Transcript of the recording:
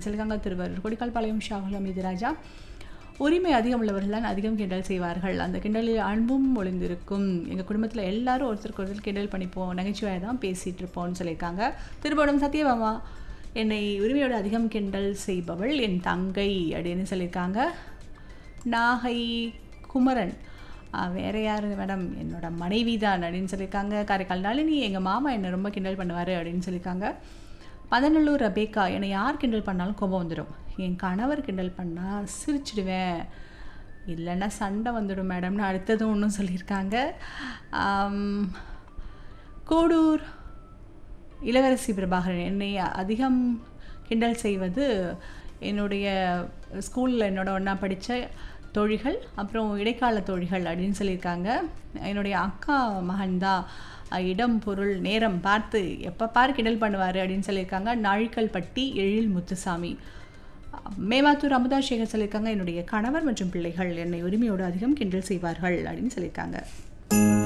சொல்லியிருக்காங்க திருவாரூர் கொடிக்கால்பாளையம் ஷாகுல் அமீது ராஜா உரிமை அதிகம் உள்ளவர்கள் தான் அதிகம் கிண்டல் செய்வார்கள் அந்த கிண்டலில் அன்பும் ஒளிந்திருக்கும் எங்கள் குடும்பத்தில் எல்லாரும் ஒருத்தருக்கு ஒருத்தர் கிண்டல் பண்ணிப்போம் நகைச்சுவையாக தான் பேசிகிட்டு இருப்போம்னு சொல்லியிருக்காங்க திருபுவனம் சத்யபாமா என்னை உரிமையோடு அதிகம் கிண்டல் செய்பவள் என் தங்கை அப்படின்னு சொல்லியிருக்காங்க நாகை குமரன் ஆ, வேற யார் மேடம் என்னோட மனைவி தான் அப்படின்னு சொல்லியிருக்காங்க காரைக்கால் நளினி எங்கள் மாமா என்னை ரொம்ப கிண்டல் பண்ணுவார் அப்படின்னு சொல்லியிருக்காங்க பதநல்லூர் ரபேக்கா என்னை யார் கிண்டல் பண்ணாலும் கோபம் வந்துடும் என் கணவர் கிண்டல் பண்ணால் சிரிச்சிடுவேன் இல்லைன்னா சண்டை வந்துடும் மேடம்னு அடுத்ததும் ஒன்றும் சொல்லியிருக்காங்க ஆம், கோடூர் இளவரசி பிரபாகரன் என்னை அதிகம் கிண்டல் செய்வது என்னுடைய ஸ்கூலில் என்னோட ஒன்றா படித்த தோழிகள் அப்புறம் இடைக்கால தோழிகள் அப்படின்னு சொல்லியிருக்காங்க என்னுடைய அக்கா மகன் தான் இடம் பொருள் நேரம் பார்த்து எப்போ பாரு கிண்டல் பண்ணுவார் அப்படின்னு சொல்லியிருக்காங்க நாழிக்கல் பட்டி எழில் முத்துசாமி மேமாத்தூர் அமுதா சேகர் சொல்லியிருக்காங்க என்னுடைய கணவர் மற்றும் பிள்ளைகள் என்னை உரிமையோடு அதிகம் கிண்டல் செய்வார்கள் அப்படின்னு சொல்லியிருக்காங்க